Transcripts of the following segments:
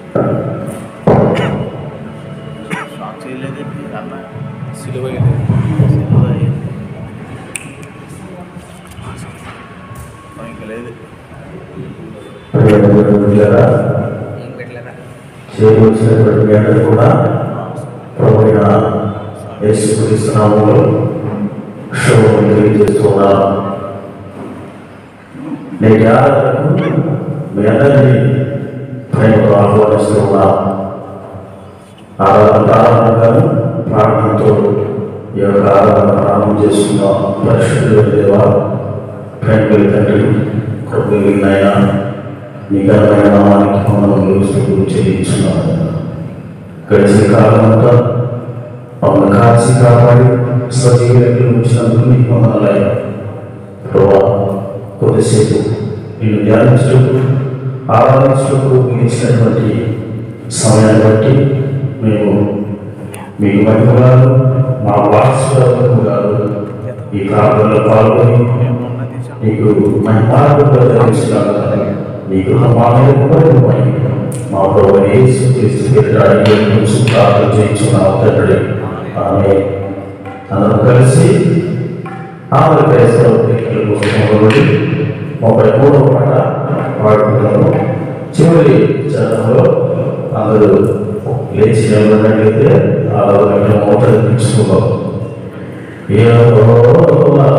Shock చేయలేదండి అన్న సిలువ సినిమా అయ్యింది ఇంకా లేదు ప్రియమైనటువంటి ఏం పెట్టలేరా చేయవలసినటువంటి మీ అందరూ కూడా ప్రభువైన యేసుక్రీస్తు నామములో శుభములు తెలియజేస్తున్నాను నేటి ఆరాధనకు మీ అందరినీ ప్రేమతో ఆహ్వానిస్తున్నాను ఆరాధన ప్రారంభంగాను ప్రార్థనతో ఈ యొక్క ఆరాధన ప్రారంభం చేసుకున్నాం పరిశుద్ధుల దేవ ప్రేమ తండ్రి కృపగిరినైనా నీ ఘనమైన నామానికి మనం స్థుతులు చెల్లించున్నాము గడిచిన కాలం అంతా మమ్మల్ని కాచి కాపాడి సజీవులకు ఉంచినందుకు నీకు వందనాలయ్యా ప్రభా కొద్దిసేపు నేను ధ్యానించటకు ఆరాధించటకు ఇచ్చినటువంటి సమయాన్ని బట్టి మేము మీకు మహిమగాను మా వారసులకు గాను ఈ ప్రార్థనలో పాల్గొని నీకు మహిమార్గంలో ధరించినాను నీ గృహ మానవుని మా ప్రభు యేసు క్రీస్తు పెట్టడానికి కొంచెం ప్రార్థన చేయించున్నావు తండ్రి ఆమె అందరం కలిసి ఆమె క్రైస్తవ వ్యక్తుల పుస్తకంలోని ముప్పై మూడవ పాట పాడుకున్నాము చివరి చరణంలో అందరూ లేచి నిలబడినట్లయితే ఆలోచన మొదటి తెచ్చుకున్నాం యెహోవా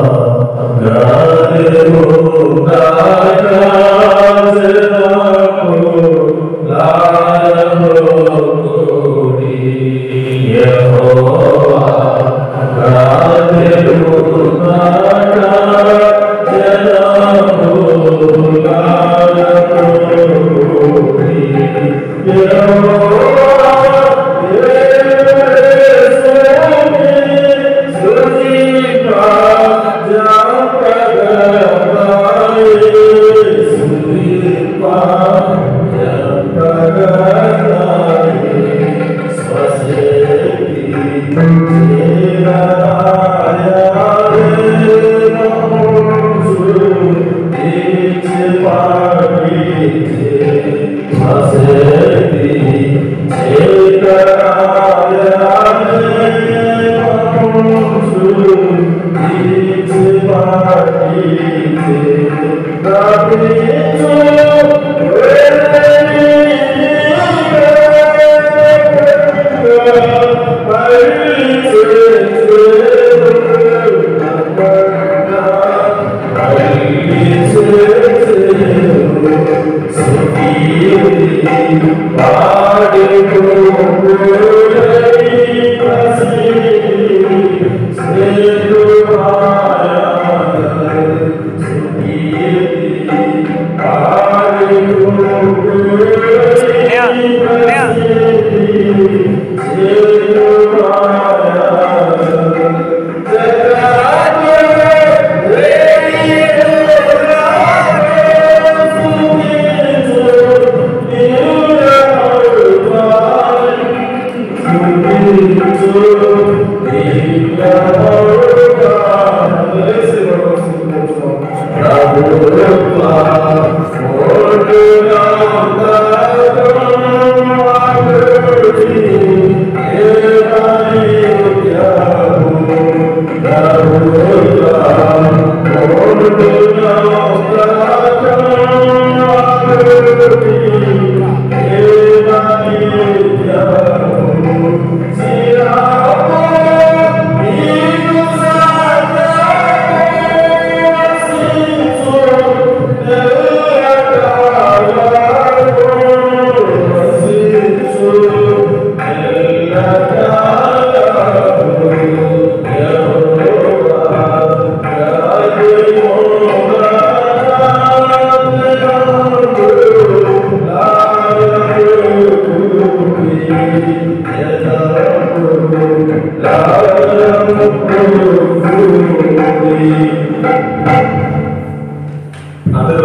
అందరూ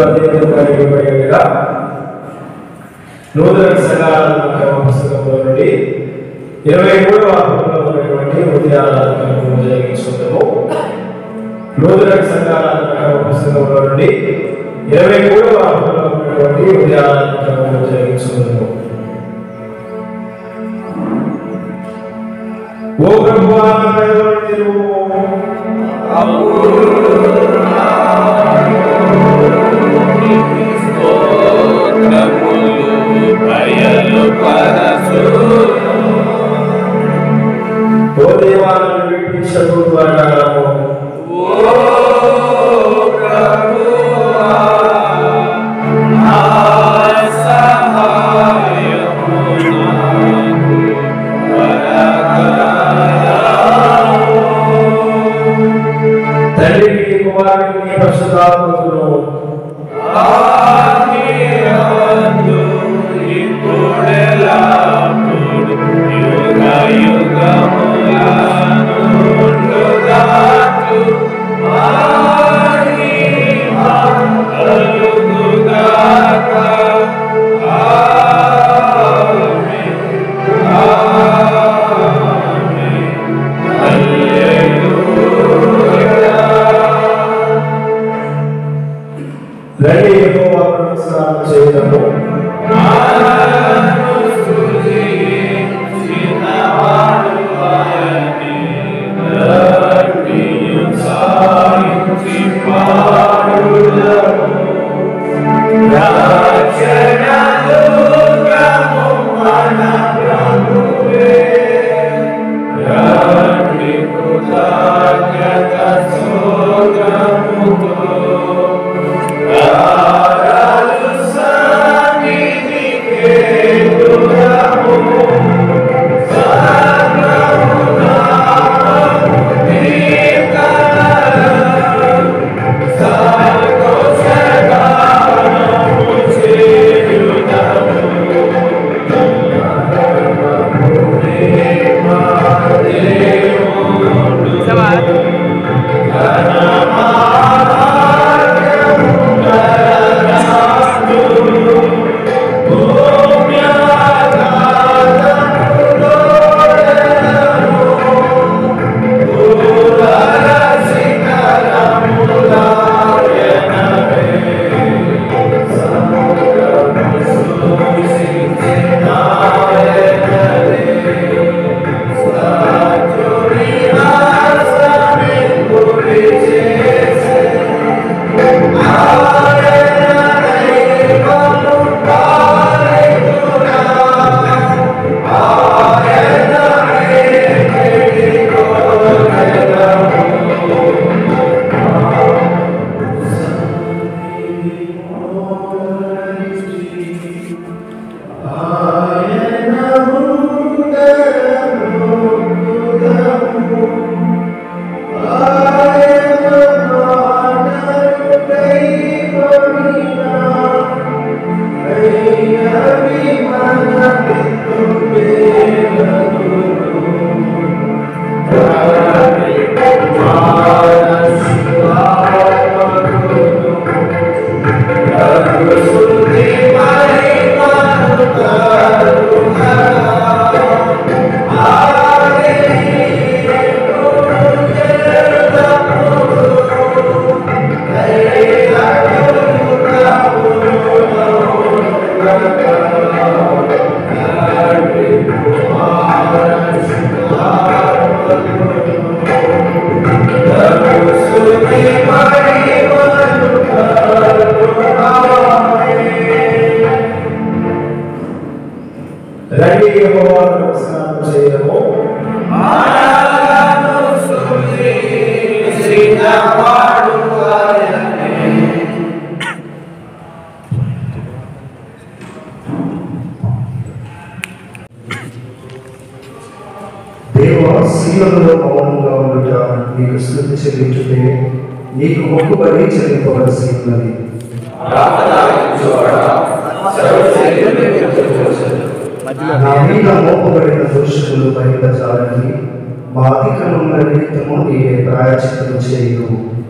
అధ్యయనం నూతన సంఘాల పుస్తకంలో నుండి ఇరవై మూడవ అధ్యాయంలో ఉన్నటువంటి ఉదయాలను జరిగించుకుందాము నూతన సంఘాల పుస్తకంలో నుండి ఇరవై మూడవ అధ్యాయంలో ఉన్నటువంటి ఉదయాలను జరిగించుకుందాము పరిశుద్ధాత్మకును రండి యెహోవా నమస్కారం చేయడము రండి యెహోవా నమస్కారం చేయడము దేవ శీలంలో మౌనంగా ఉండుట నీకు స్థుతి చెల్లించుటే నీకు మొక్కుబడి చెల్లింపవలసి ఉన్నది నా మీద మోపబడిన దోషులు భరించాలని మా అధికముల నిమిత్తము నీవే ప్రాయచిత్తం చేయు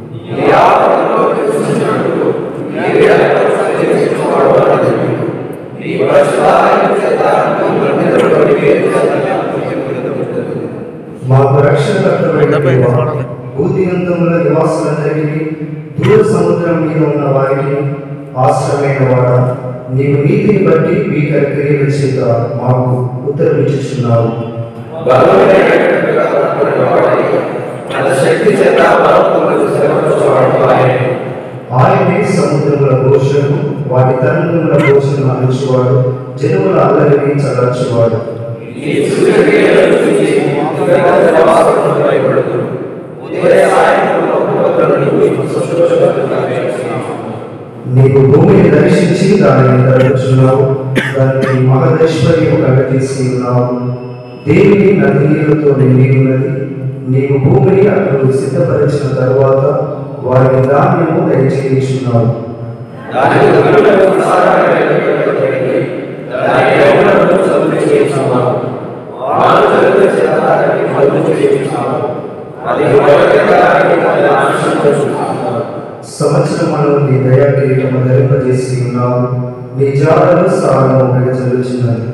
మాకు రక్షణ భూదిగంతముల నివాసులందరికీ దూర సముద్రం మీద ఉన్న వారికి ఆశ్రమైన వాడ నీవు నీతిని బట్టి భీకర క్రియల చేత మాకు ఉత్తరమిచ్చుచున్నావు ఆయనే సముద్రముల ఘోషను వాటి తరంగముల ఘోషను అణుచువాడు జనముల అల్లరిని చల్లార్చువాడు నీవు భూమిని దర్శించి దానిని తరచున్నావు దానికి మహదైశ్వర్యం కలగతీసి ఉన్నావు దేవిని నది నీళ్లతో నిండి ఉన్నది నీవు భూమిని అట్లు సిద్ధపరిచిన తరువాత వారికి ధాన్యము దయచేయుచున్నావు సంవత్సరమును నీ దయా కిరీటము ధరింపజేసి ఉన్నావు నీ జాడలు సారము ప్రజలుచున్నది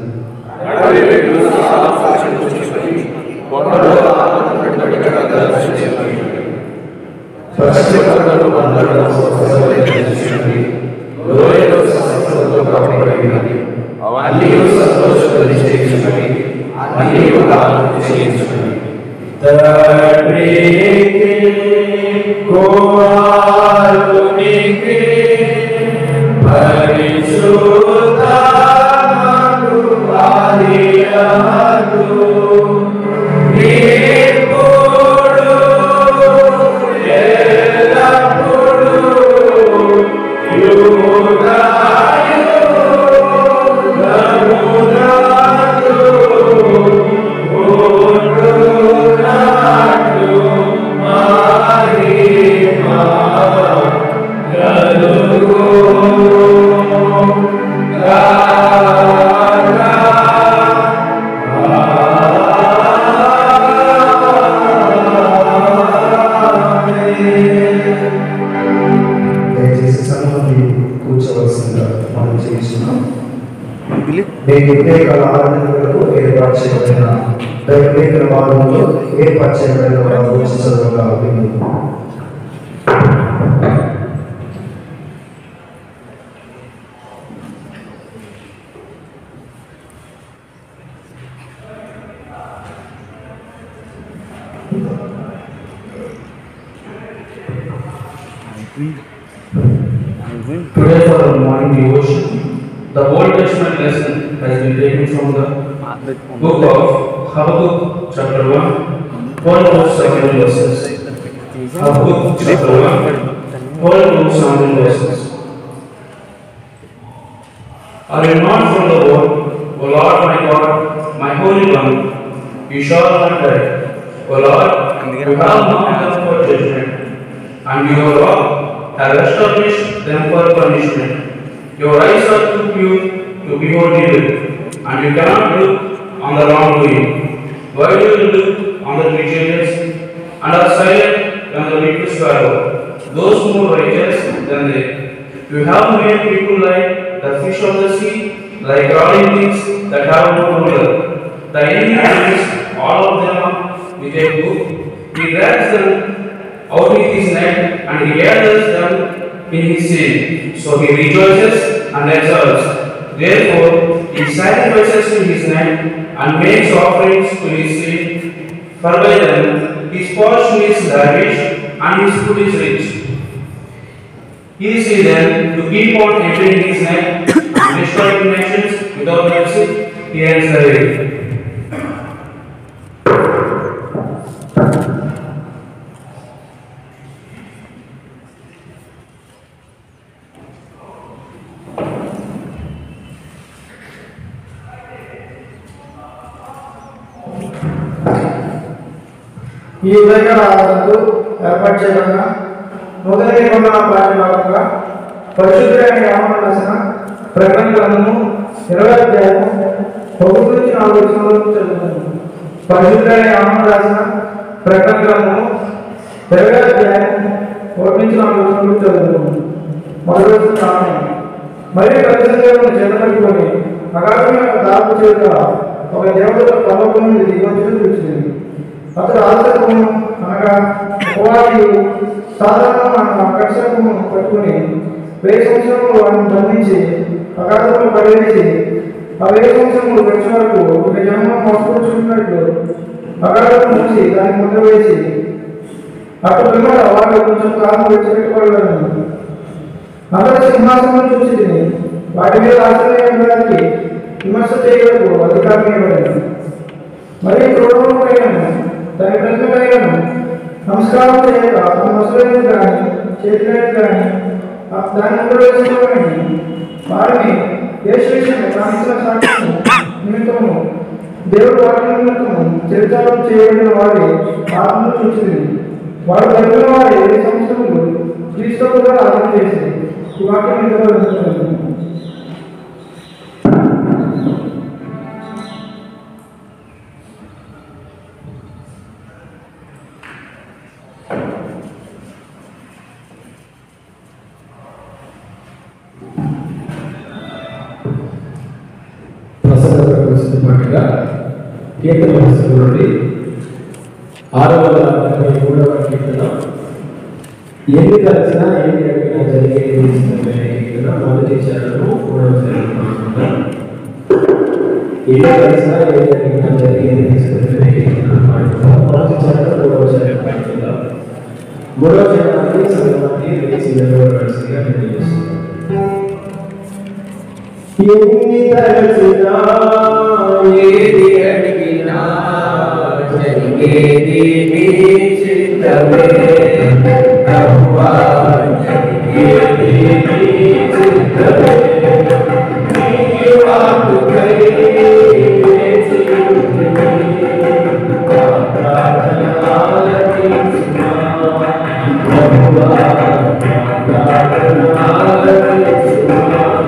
దయచేసి సమూహం కూర్చోవలసిందిగా మనం చేస్తున్నాం నేను ఉదయకాల ఆరాధనలకు ఏర్పాటు చేయబడిన దైవలేఖన వారంలో ఏర్పాటు చేయబడిన వారు వచ్చి చదవగా విను Today for our morning devotion, the Old Testament lesson has been taken from the book of Habakkuk chapter 1, 12 to 17 verses. Habakkuk chapter 1, 12 to 17 verses. Are you not from the Lord, O Lord my God, my Holy One? You shall not die. O Lord, you have not come for judgment, and your law have established them for punishment. Your eyes are too pure to behold evil, and you cannot look on the wrongdoing. Why do you look on the treacherous and are silent when the wicked swallow? Those more righteous than they. You have made people like the fish of the sea, like crawling things that have no ruler. The enemy brings all of them up with a hook. He drags them out with his net and he gathers them in his sin. So he rejoices and exults. Therefore, he sacrifices to his net and makes offerings to his sin. For by them his portion is lavish and his food is rich. He is then to keep on entering his net and destroying nations without mercy. He ends the way. ఈ ఉదయ ఆరాధనకు ఏర్పాటు చేయబడిన నూతన నిబంధన పాఠ్య భాగంగా పరిశుద్ధమైన యామన రాసిన ప్రకటన గ్రంథము ఇరవై అధ్యాయము ఒకటి నుంచి నాలుగు వచనాలకు చదువుతున్నాము పరిశుద్ధమైన యామన రాసిన ప్రకటన గ్రంథము ఇరవై అధ్యాయము ఒకటి నుంచి నాలుగు వచనాలకు చదువుతున్నాము మొదటి వచ్చిన రామే మరియు పెద్ద సంఖ్యలో చేతబట్టుకొని అగాధమైన దాపు చేత ఒక దేవత పర్వతం నుండి దిగొచ్చుకు చూసింది అతడు ఆదర్శకము అనగా ఉపవాది సాధారణ కర్షకము పట్టుకుని వెయ్యి సంవత్సరములు వారిని బంధించి అగాధంలో పడవేసి ఆ వెయ్యి సంవత్సరములు గడిచిన వరకు ఒక జన్మ మోసపుచ్చుకున్నట్లు అగాధం మూసి దాన్ని ముద్ర వేసి అటు పిమ్మట వాళ్ళు కొంచెం కాలం విడిచిపెట్టుకోవాలని అందరూ సింహాసనం చూసి తిని వాటి మీద ఆశ్రయించడానికి విమర్శ చేయడానికి అధికారం ఇవ్వలేదు మరి క్రోధములైనను దాని ప్రతిమలైనను నమస్కారం చేయక తన ముసలైన కానీ చేతులైన కానీ ఆ దాని ముందు వేసుకోవాలని వారిని దేశం కాంక్షణ సాక్ష్యము నిమిత్తము దేవుడు వారి నిమిత్తము చరిత్రలో చేయబడిన వారి ఆత్మను చూసింది వారు తగిన వారి సంస్థలు క్రీస్తు కూడా ఆరాధన చేసేది ఈ వాక్యం ఎంతో అద్భుతమైనది. ప్రసన్న ప్రవేశించిన పట్టిగా కీర్తన పుస్తకం నుండి ఆరు వందల డెబ్బై మూడవ కీర్తన ఎన్ని కలిసినా ఎన్ని అడిగినా జరిగేది ఇస్తుందనే కీర్తన మొదటి చరణము మూడవ చరణం అనుకుంటా ఎన్ని కలిసినా ఎన్ని అడిగినా జరిగేది ఇస్తుందనే కీర్తన అనుకుంటా మొదటి చరణం మూడవ చరణం అనుకుంటా మూడవ చరణానికి సంగమానికి లేచి నిలబడవలసిందిగా తెలియజేస్తుంది ఎన్ని తలచినా ఏది అడిగినా జరిగేది మీ చిత్తమే ప్రభువా జరిగేది మీ చిత్తమే నీ వాక్కుకై వేచి ఉంటిని. నా ప్రార్థన ఆలకించుమా. ప్రభువా, నా ప్రార్థన ఆలకించుమా.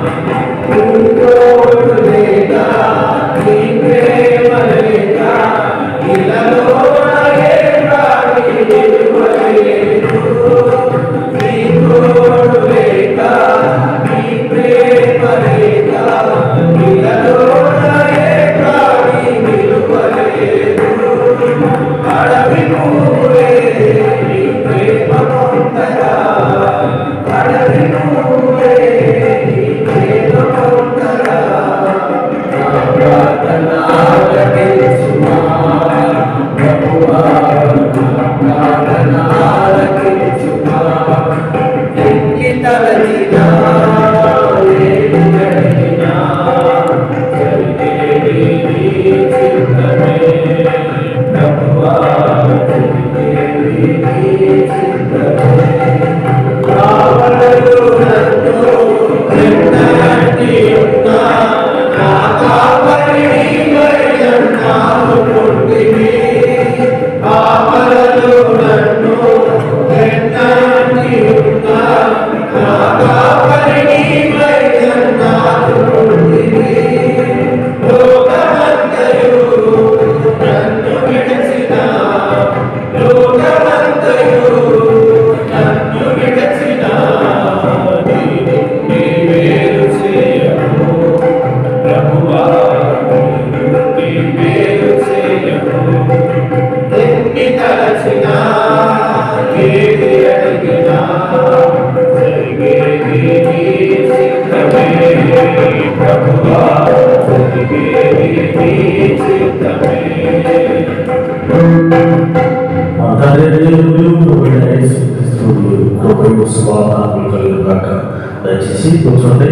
మా తండ్రి దేవుడు ప్రభువైన యేసుక్రీస్తువు కృపయు స్వాభావం కలుగుగాక దయచేసి కూర్చోండి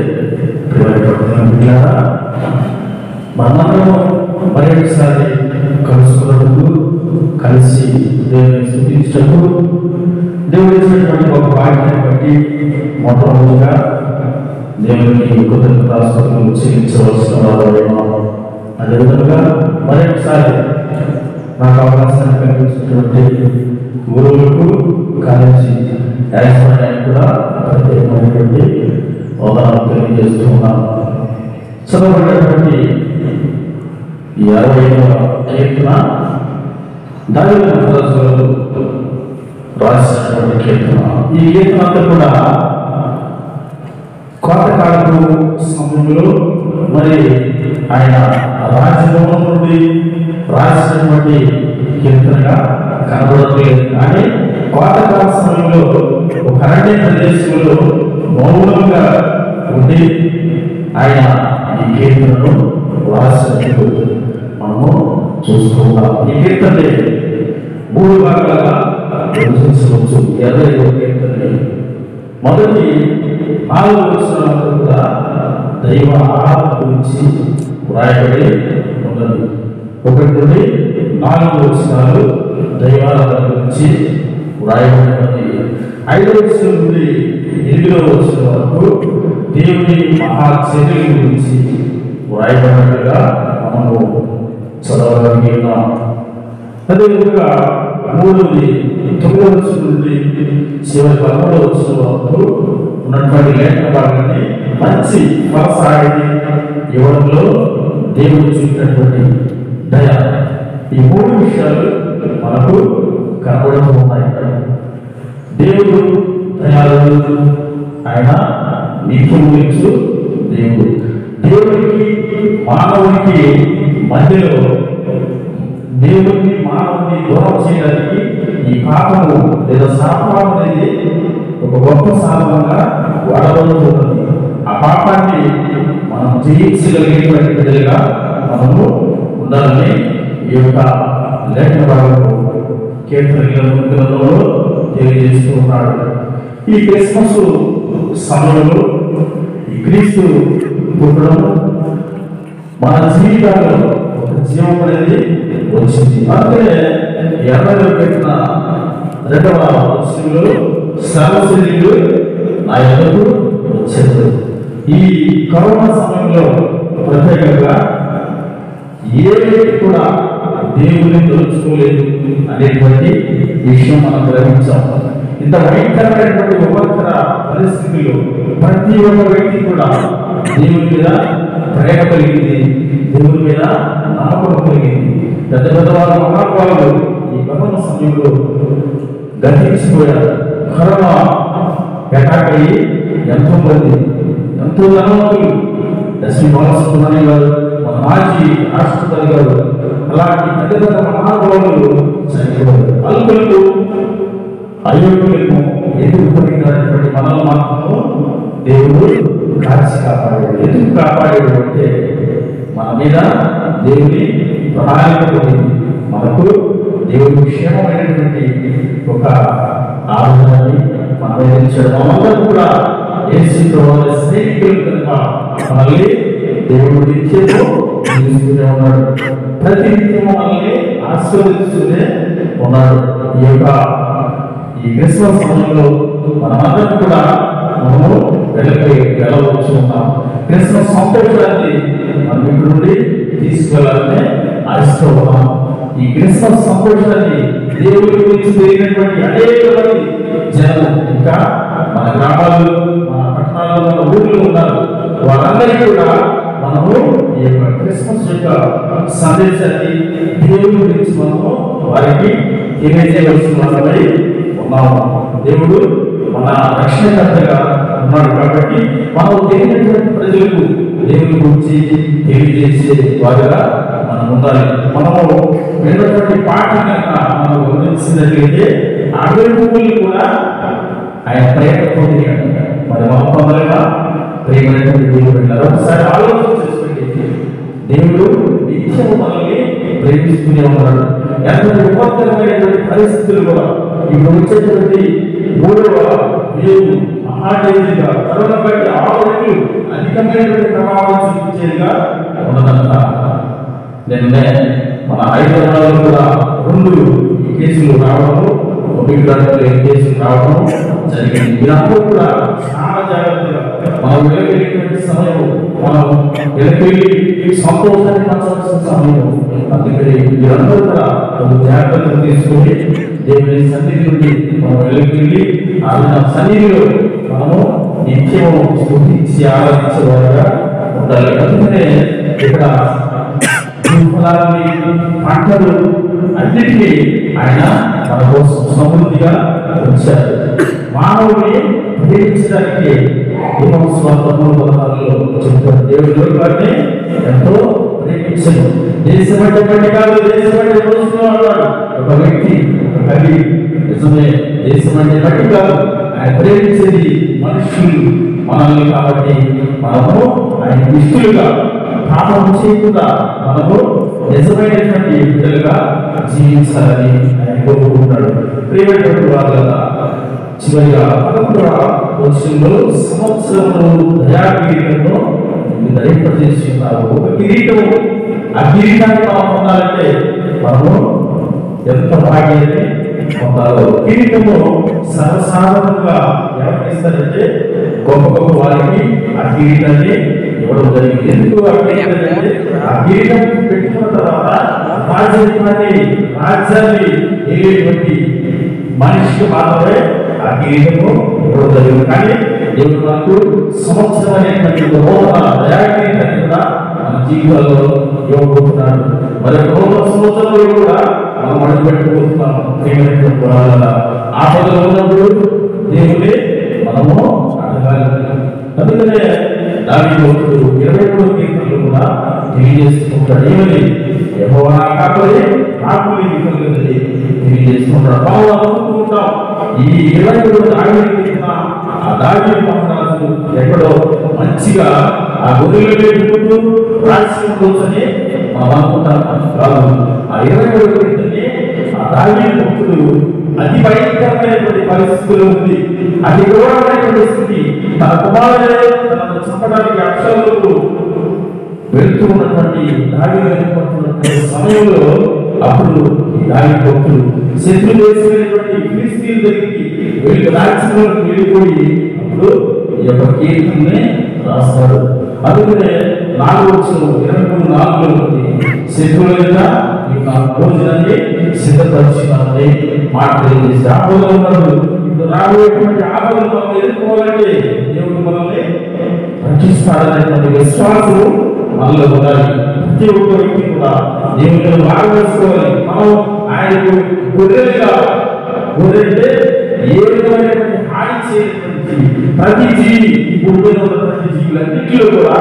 ప్రియమైన బిడ్డలారా, మనము మరి ఒకసారి కలుసుకున్నప్పుడు కలిసి దేవుని స్థుతించటకు దేవుడు ఇచ్చినటువంటి ఒక వాక్యాన్ని బట్టి మొట్టమొదటిగా దేవునికి కృతజ్ఞతాస్తుతులు చెల్లించవలసిన వారు అదేవిధంగా మరొకసారి నాకు అవకాశాన్ని కల్పించినటువంటి గురువులకు కాలేజీ యాజమాన్యానికి కూడా ప్రత్యేకమైనటువంటి హోదాను తెలియజేస్తూ ఉన్నాను చదవబడినటువంటి ఈ అరవైవ కీర్తన దాని సదస్సులు రాసినటువంటి కీర్తన ఈ కీర్తన అంతా కూడా కోతకాలపు సమయంలో మరి ఆయన రాజభవనం నుండి రాసినటువంటి కీర్తనగా కనబడట్లేదు కానీ కోతకాల సమయంలో ఒక అరణ్య ప్రదేశంలో మౌనంగా ఉండి ఆయన ఈ కీర్తనను రాసినట్లు మనము చూస్తున్నాం ఈ కీర్తన మూడు భాగాలుగా విభజించవచ్చు ఇరవై కీర్తనని మొదటి నాలుగు వచనాలు కూడా దైవ ఆరాధన గురించి వ్రాయబడి ఉన్నది ఒకటి నుండి నాలుగు వచనాలు దైవారాధన గురించి వ్రాయబడి ఉన్నది ఐదవ వచనం నుండి ఎనిమిదవ వచనం వరకు దేవుని మహాచర్య గురించి వ్రాయబడినట్టుగా మనము చదవగలిగి ఉన్నాం అదేవిధంగా మూడవది తొమ్మిదవ వచ్చిన నుండి చివరి పదమూడవ వచ్చిన వరకు ఉన్నటువంటి లేఖన భాగాన్ని మంచి ఫలసాగిని ఇవ్వడంలో దేవుడు చూపినటువంటి దయ ఈ మూడు విషయాలు మనకు కనబడుతూ ఉన్నాయి దేవుడు దయాళుడు ఆయన నీతిములించు దేవుడు దేవుడికి మానవునికి మధ్యలో దేవుడిని మానవుని దూరం చేయడానికి ఈ పాపము లేదా శాపం అనేది ఒక గొప్ప సాధనంగా వాడబడుతున్నది ఆ పాపాన్ని మనం జయించగలిగేటువంటి బిడ్డలుగా మనము ఉండాలని ఈ యొక్క లేఖన భాగంలో కీర్తన గ్రంథంలో తెలియజేస్తూ ఉన్నాడు ఈ క్రిస్మస్ సమయంలో ఈ క్రీస్తు పుట్టడం మన జీవితాల్లో ఒక జీవం అనేది వచ్చింది అందుకే ఎర్రలో పెట్టిన రెండవ వచనంలో సర్వశరీరులు నా ఎదురు వచ్చారు ఈ కరోనా సమయంలో ప్రత్యేకంగా ఏ వ్యక్తి కూడా దేవుని దోచుకోలేదు అనేటువంటి విషయం మనం గ్రహించాం ఇంత భయంకరమైనటువంటి ఉపకర పరిస్థితుల్లో ప్రతి ఒక్క వ్యక్తి కూడా దేవుని మీద ప్రేమ కలిగింది దేవుని మీద నమ్మకం కలిగింది పెద్ద పెద్ద వాళ్ళ మహానుభావులు ఈ కరోనా సమయంలో గతించిపోయారు కరోనా అటాక్ అయ్యి ఎంతో మంది ఎంతో ధనవంతులు ఎస్వి బాలసుబ్రహ్మణ్యం గారు మన మాజీ రాష్ట్రపతి గారు అలాంటి పెద్ద పెద్ద మహానుభావులు చనిపోయారు అల్పులకు అయోగ్యులకు ఎదురు పడినటువంటి మనల్ని మాత్రము దేవుడు కాచి కాపాడాడు ఎందుకు కాపాడాడు అంటే మన మీద దేవుని ప్రణాళిక ఉంది మనకు దేవుడి క్షేమమైనటువంటి ఒక ఆలోచనని మనం ఎదిరించడం మనందరం కూడా ఏసుతో స్నేహితులు కనుక మనల్ని దేవుడు నిత్యము నిలుస్తూనే ఉన్నాడు ప్రతి నిత్యము మనల్ని ఆశీర్వదిస్తూనే ఉన్నాడు ఈ యొక్క ఈ క్రిస్మస్ సమయంలో మనమందరం కూడా మనము వెళ్ళకి వెళ్ళవచ్చు ఉన్నాం క్రిస్మస్ సంతోషాన్ని మనం ఇక్కడ నుండి తీసుకెళ్ళాలని ఆశిస్తూ ఉన్నాం ఈ క్రిస్మస్ సంతోషాన్ని దేవుడి గురించి తెలియనటువంటి అనేక మంది జనం ఇంకా మన గ్రామాలు మన పట్టణాల్లో మన ఊర్లో ఉన్నారు వారందరికీ కూడా మనము ఈ యొక్క క్రిస్మస్ యొక్క సందేశాన్ని దేవుడి గురించి మనము వారికి తెలియజేయవలసిన వారమై ఉన్నాము దేవుడు మన రక్షణకర్తగా ఉన్నాడు కాబట్టి మనం తెలియనటువంటి ప్రజలకు దేవుని గురించి తెలియజేసే వారిగా మనం ఉండాలి మనము విన్నటువంటి పాట కనుక మనం గమనించినట్లయితే అడవి పువ్వులు కూడా ఆయన ప్రేమ పొంది మరి మనం పొందలేమా ప్రేమైనటువంటి దేవుడు పెట్టారు ఒకసారి ఆలోచన చేసుకోండి దేవుడు నిత్యము మనల్ని ప్రేమిస్తూనే ఉన్నాడు ఎంతటి ఉపద్రవమైనటువంటి పరిస్థితులు కూడా ఇప్పుడు వచ్చేటువంటి మూడవ వేవు మహాదేవిగా కరోనా బట్టి ఆరు రెట్లు అధికమైనటువంటి ప్రభావం చూపించేదిగా ఉన్నదంట నిన్నే మన హైదరాబాద్ కూడా రెండు ఈ కేసులు రావడం ఒమిక్రాన్ కేసులు రావడం జరిగింది మీరందరూ కూడా చాలా జాగ్రత్తగా మనం వెళ్ళగలిగినటువంటి సమయం మనం వెళ్ళి సంతోషాన్ని పంచవలసిన సమయం అందుకని మీరందరూ కూడా ఒక జాగ్రత్తలు తీసుకొని దేవుని సన్నిధి నుండి మనం వెళ్ళి ఆయన సన్నిధిలో మనము నిత్యము స్థుతించి ఆరాధించే వారుగా ఉండాలి అందుకనే ఇక్కడ ఫలాన్ని పంటలు అన్నిటికీ ఆయన మన కోసం సమృద్ధిగా ఉంచారు మానవుని ప్రేమించడానికి హిమం స్వాతంత్రం పదహారులో చెప్తారు దేవుడి లోకాన్ని ఎంతో ప్రేమించను దేశం అంటే బట్టి కాదు దేశం అంటే రోజులో అన్నాడు ఒక వ్యక్తి ఒక కవి నిజమే దేశం అంటే బట్టి కాదు ఆయన ప్రేమించేది మనుషులు మనల్ని కాబట్టి మనము ఆయన ఇష్టలుగా పాపం చేయకుండా మనము నిజమైనటువంటి బిడ్డలుగా జీవించాలని ఆయన కోరుకుంటున్నాడు ప్రియమైనటువంటి వాళ్ళ చివరిగా పదకొండవ వచనంలో సంవత్సరంలో దయాకిరీటంలో ధరింపజేస్తున్నారు ఒక కిరీటం ఆ కిరీటాన్ని మనం పొందాలంటే మనము ఎంత భాగ్యాన్ని పొందాలో కిరీటము సర్వసాధారణంగా ఎవరికి ఇస్తారంటే గొప్ప గొప్ప వారికి ఆ కిరీటాన్ని ఇవ్వడం జరిగింది ఎందుకు ఆ కిరీటం అంటే, ఆ కిరీటం పెట్టుకున్న తర్వాత రాజ్యాన్ని రాజ్యాన్ని ఏలేటువంటి మనిషికి మాత్రమే ఆ కిరీటము ఇవ్వడం జరిగింది కానీ దేవుడు మనకు సంవత్సరం అనేటువంటి నూతన దయాకిరీటాన్ని కూడా మన జీవితాల్లో ఇవ్వబోతున్నాడు మరి యొక్క నూతన సంవత్సరంలో కూడా మనం అడుగు పెట్టుకోతున్నాం ప్రియమైనటువంటి వాళ్ళ ఆపదలో ఉన్నప్పుడు దేవుడే మనము అడగాలి అందుకనే దాని భక్తుడు ఇరవై మూడు కీర్తనలు కూడా తెలియజేసుకుంటాడు ఏమని యెహోవా నా కాపరి నాకు నీకు కలుగుతుంది తెలియజేసుకుంటాడు మనం అనుకుంటాం ఈ ఇరవై మూడు దాడి కీర్తన ఆ దాడి మహారాజు ఎక్కడో మంచిగా ఆ గొర్రెలు పెట్టుకుంటూ రాజకీయం కూర్చొని మనం అనుకుంటాం కాదు ఆ ఇరవై మూడు కీర్తనని ఆ దాడి భక్తుడు అతి భయంకరమైనటువంటి పరిస్థితులు ఉంది అతి ఘోరమైనటువంటి స్థితి తన కుమారుడే తనను చంపడానికి అక్షరాలకు వెళ్తూ ఉన్నటువంటి దాడి వెళ్ళిపోతున్నటువంటి సమయంలో అప్పుడు ఈ దాడి భక్తులు శత్రు దేశమైనటువంటి ఫిలిస్తీన్ దగ్గరికి వెళ్ళి రాజ్యంలోకి వెళ్ళిపోయి అప్పుడు ఈ యొక్క కీర్తనని రాస్తాడు అందుకనే నాలుగు వచ్చిన ఇరవై మూడు నాలుగులో ఉంది శత్రువుల యొక్క ఈ నా భోజనాన్ని సిద్ధపరిచినామని మాట తెలియజేసి ఆపదలో ఉన్నాడు ఇప్పుడు రాబోయేటువంటి ఆపదలు మనం ఎదుర్కోవాలంటే దేవుడు మనల్ని రక్షిస్తాడనేటువంటి విశ్వాసం మనలో ఉండాలి ప్రతి ఒక్క వ్యక్తి కూడా దేవుని మార్గవేసుకోవాలి మనం ఆయనకు గొర్రెలుగా గొర్రెంటే ఏ విధమైనటువంటి హాని చేయనటువంటి ప్రతి జీవి ఈ భూమి మీద ఉన్న ప్రతి జీవులన్నింటిలో కూడా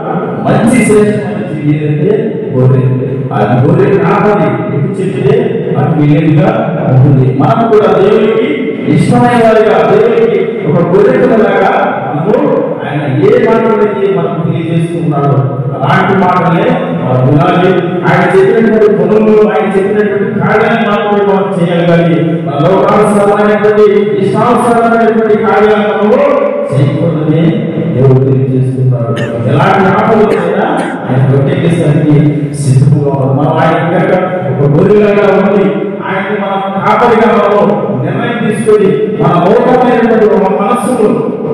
మంచి శ్రేష్టమైన జీవి ఏదంటే గొర్రె అది గొర్రె కావాలి ఎటు చెప్తే అటు విలేదుగా ఉంటుంది మనం కూడా దేవునికి ఇష్టమైన వారిగా దేవునికి ఒక గొర్రెలాగా మనము ఆయన ఏ మాటలైతే మనకు తెలియజేస్తున్నాడో అలాంటి మాటలే మనం వినాలి ఆయన చెప్పినటువంటి పనులు ఆయన చెప్పినటువంటి కార్యాలను మాత్రమే మనం చేయగలగాలి మన లోకానుసరమైనటువంటి ఇష్టానుసరమైనటువంటి కార్యాలను మనము చేయకూడదని దేవుడు తెలియజేస్తున్నాడు ఎలాంటి ఆపదలు వచ్చినా ఆయన కొట్టేసరికి సిద్ధంగా ఉన్నాం. మనం ఆయన దగ్గర ఒక గొర్రెలాగా ఉంది ఆయన్ని మనం కాపరిగా మనం నిర్ణయం తీసుకొని మన మౌనమైనటువంటి మన మనస్సును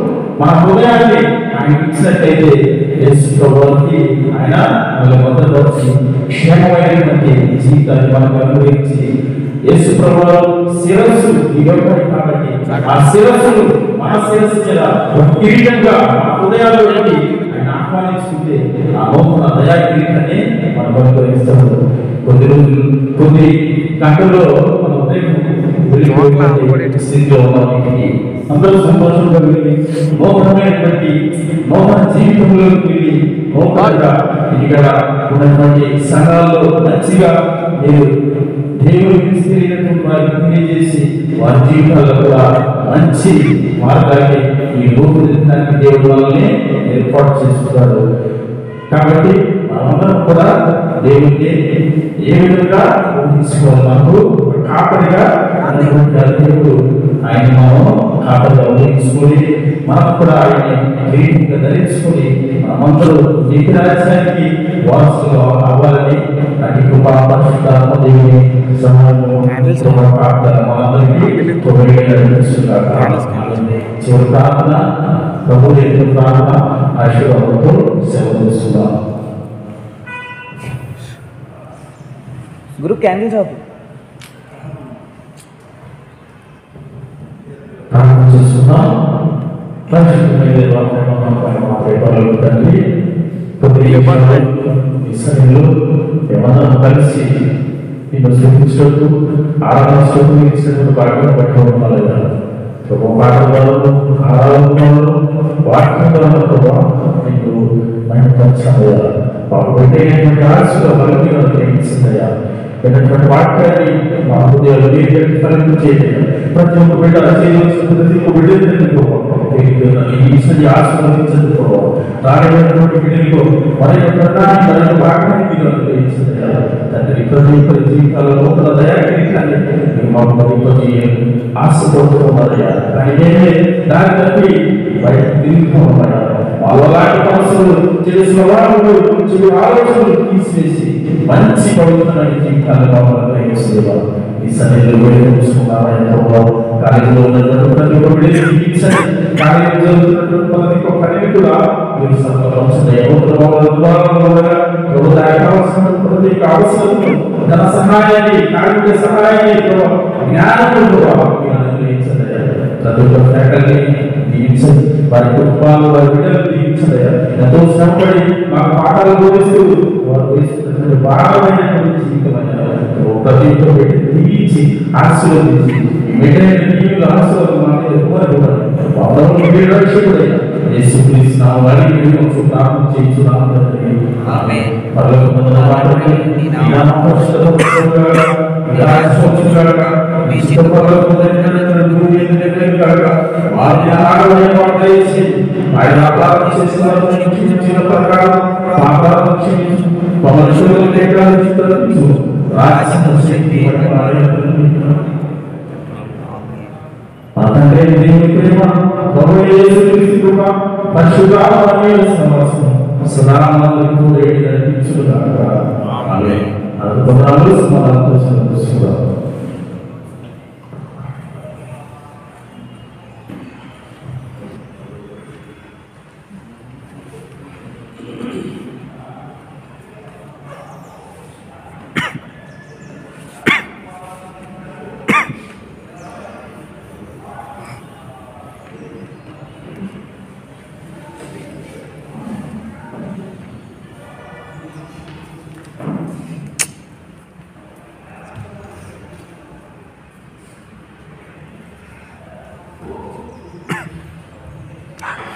మన హృదయాన్ని ఆయన ఇచ్చినట్లయితే యేసు ప్రభువుకి ఆయన మన భద్రపరిచి క్షేమమైనటువంటి జీవితాన్ని మనకు అనుగ్రహించి యేసు ప్రభు శిరస్సు ఇవ్వబడి కాబట్టి ఆ శిరస్సును మన శిరస్సు చేత ఒక కిరీటంగా మన హృదయాల్లో పెట్టి ఆయన ఆహ్వానించుకుంటే ఆ నూతన దయా కిరీటాన్ని మనం అనుగ్రహిస్తాడు కొద్ది రోజులు కొద్ది గంటల్లో మన ఉదయం వెళ్ళిపోయినటువంటి స్థితిలో ఉన్నాం ఇంటికి అందరూ సంతోషంగా వెళ్ళి నూతనమైనటువంటి నూతన జీవితంలోకి వెళ్ళి నూతనంగా ఇక్కడ ఉన్నటువంటి సంఘాల్లో మంచిగా మీరు దేవుడు విస్తరినటువంటి వారికి తెలియజేసి వారి జీవితాల్లో కూడా మంచి మార్గాన్ని ఈ రూపుదిద్దడానికి దేవుడు వాళ్ళని ఏర్పాటు చేస్తున్నాడు కాబట్టి మనమందరం కూడా దేవుడిని ఏ విధంగా ఊహించుకోవాలి మనకు ఒక కాపరిగా అన్నటువంటి ఆ దేవుడు ఆయన మనం కాపరిగా ఊహించుకొని మనం కూడా ఆయన కిరీటంగా ధరించుకొని మనమందరూ నీతి రాజ్యానికి వారసులు అవ్వాలని అటు కృపా పరిశుద్ధాత్మ దేవుని సహాయము కృపా ప్రార్థన మనందరికీ తొమ్మిది చివరి ప్రార్థన ప్రభు యొక్క ప్రార్థన ఆశీర్వాదంతో సెలవు తీసుకుందాం గురు క్యాండిల్స్ ఆపు ప్రార్థన చేసుకుందాం పరిశుద్ధమైన దేవా, ప్రేమ నమ్మకం, మా ప్రేమలో తండ్రి కొద్ది నిమిషాలు ఈ సమయంలో ఏమన్నా కలిసి నిన్ను స్థుతించటకు ఆరాధించటకు ఇచ్చినటువంటి భాగ్యం పట్టుకోవడం లేదా ప్రభు పాటలు ఆరాధనలు వాక్యంలో ప్రభావ నీకు మహిమపరచాలయ్యా మాకు పెట్టేటువంటి ఆశలో బలమైన గ్రహించిందయ్యా విన్నటువంటి వాక్యాన్ని మా హృదయాలు నీకు ఫలింపు చేయండి ప్రతి ఒక్క బిడ్డ చేయవలసిన ప్రతి ఒక్క బిడ్డ ఈ ఈశ్వరి ఆశీర్వదించండి ప్రభావ రానటువంటి బిడ్డలకు మరి ప్రధాని మరి వాక్యాన్ని మీరు అనుగ్రహించదయ్యా తండ్రి ప్రతి ఒక్కరి జీవితాల్లో నూతన దయాగ్రహాన్ని మీరు మాకు మరింపజేయ ఆశపడుతున్నారయ్యా కానీ నేనే దాన్ని తప్పి బయట తిరుగుతున్నామయ్యా అలాంటి మనసులు చేసిన వాళ్ళు చెడు ఆలోచనలు తీసివేసి మంచి పవిత్రమైన జీవితాన్ని మమ్మల్ని అనుగ్రహించేవారు ఈ సన్నిధిలో వేడుకుంటున్నామని కాలేజీలో ఉన్నటువంటి ప్రతి ఒక్క బిడ్డని దీవించండి కాలేజీలో జరుగుతున్నటువంటి ప్రతి ఒక్క పనిని కూడా మీరు సఫలపరచండి ఎవరు ఉండగా ఎవరు దానికి కావాల్సిన ప్రతి అవసరం ధన సహాయాన్ని కార్మిక సహాయాన్ని ప్రభు, జ్ఞానము ప్రభు, మీరు అనుగ్రహించండి అయ్యా. ప్రతి ఒక్క ఫ్యాకల్టీని దీవించండి వారి కుటుంబాలు వారి బిడ్డలు దీవించండి అయ్యా. ఎంతో శ్రమపడి మాకు పాఠాలు బోధిస్తూ వారు వేస్తున్నటువంటి భారమైనటువంటి జీవితమైన ప్రతి ఒక్క బిడ్డ దీవించి ఆశీర్వదించి మిగిలిన దీవులు ఆశీర్వాదం ఎవరు కూడా పాపంలో మీరు రక్షకుడయ్యా యేసుక్రీస్తు నామములో మీరు కొంచెం ప్రార్థన చేయించున్నాము తండ్రి. ఆమేన్. పరలోకమందున వాటిని నీ నామం పరిశుద్ధపరచబడుగాక. నీ రాజ్యం వచ్చుగాక. నీ చిత్తం పరలోకమందున భూమి మీద నెరవేరుగాక. వారిని ఆహారమైన వారు దయచేసి, ఆయన అపరాధం చేసిన వారిని క్షమించిన ప్రకారం పాపాలను క్షమించు. మా మనుషులను లేఖనాలు చిత్తరించు. రాజ్యం శక్తి మహిమ మా తండ్రి దేవుని ప్రేమ ప్రభు యేసుక్రీస్తు కృప పరిశుద్ధాత్మ సమాసం సదానందం కూడి నడిపించుగాక ఆమేన్ అద్భుతాలు సమాధానంతో సంతోషిస్తాం ఆ